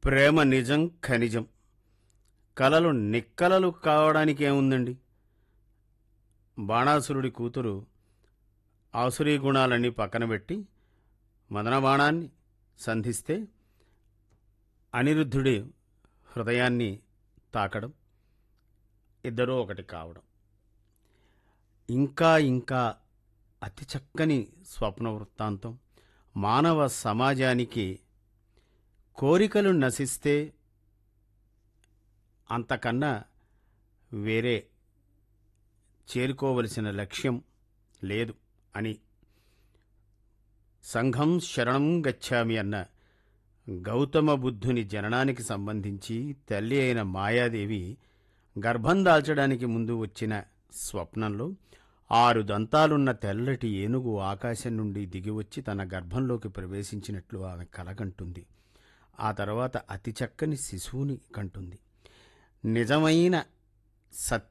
ప్రేమ నిజం ఖనిజం కలలు నిక్కలలు కావడానికి ఏముందండి బాణాసురుడి కూతురు ఆసురీ గుణాలన్నీ పక్కన పెట్టి మదన బాణాన్ని సంధిస్తే అనిరుద్ధుడి హృదయాన్ని తాకడం ఇద్దరూ ఒకటి కావడం ఇంకా ఇంకా అతి చక్కని స్వప్న వృత్తాంతం మానవ సమాజానికి కోరికలు నశిస్తే అంతకన్నా వేరే చేరుకోవలసిన లక్ష్యం లేదు అని సంఘం శరణం గచ్చామి అన్న గౌతమ బుద్ధుని జననానికి సంబంధించి తల్లి అయిన మాయాదేవి గర్భం దాల్చడానికి ముందు వచ్చిన స్వప్నంలో ఆరు దంతాలున్న తెల్లటి ఏనుగు ఆకాశం నుండి దిగివచ్చి తన గర్భంలోకి ప్రవేశించినట్లు ఆమె కలగంటుంది ఆ తర్వాత అతి చక్కని శిశువుని కంటుంది నిజమైన సత్య